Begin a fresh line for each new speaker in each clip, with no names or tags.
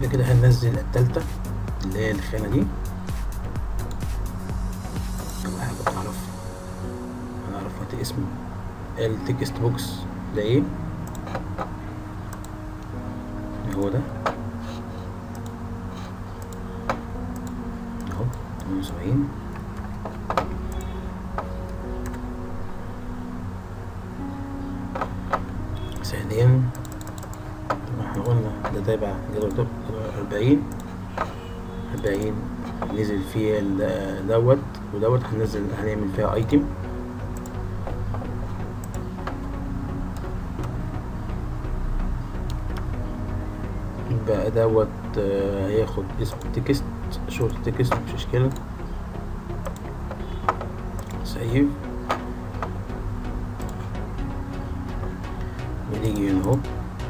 يبقى كده هننزل التالتة اللي هي الخانة دي أول حاجة بنعرف هنعرف وقت اسم التكست بوكس ده ايه هو ده اهو 78 ثانيا طبعا احنا قلنا ده تابع جدول دوت أربعين أربعين نزل فيه ال- دوت ودوت هننزل هنعمل فيها ايتم بقى دوت آه، هياخد اسم تكست شورت تكست مش مشكلة سيف ونيجي هنا اهو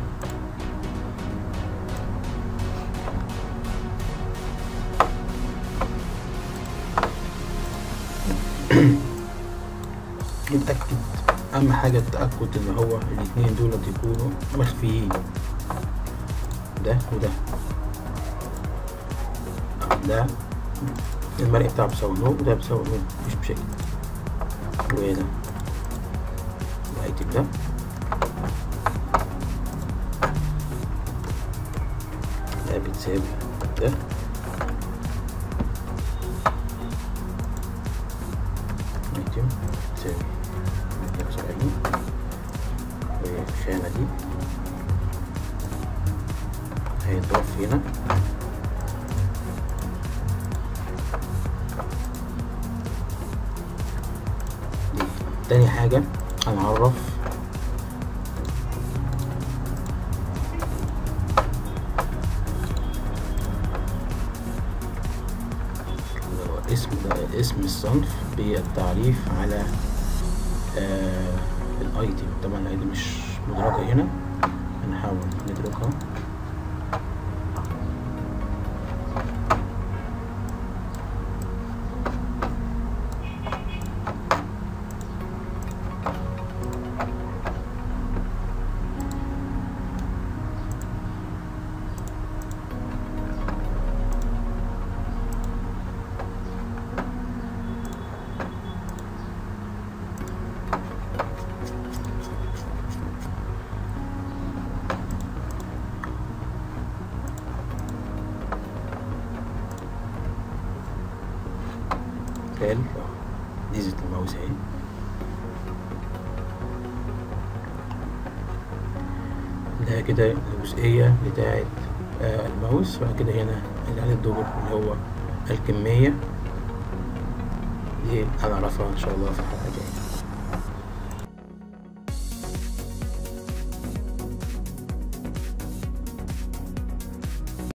نتأكد أهم حاجة التأكد إن هو الاتنين دول يكونوا مخفيين ده وده ده المرئي بتاعه بيساوي نو وده بيساوي نو مش بشكل وهنا الايتم ده ده بتساوي ده ايتم بتساوي مية وسبعين والخانة دي هيتضاف هنا دي تاني حاجة هنعرف اللي هو اسم ده اسم الصنف بالتعريف على آه الايتم طبعا الايتم مش مدرجة هنا هنحاول ندركها مثال ميزة الماوس اهي ده كده الجزئية بتاعت آه الماوس بعد كده هنا العدد الدور اللي هو الكمية دي هنعرفها إن شاء الله في الحلقة الجاية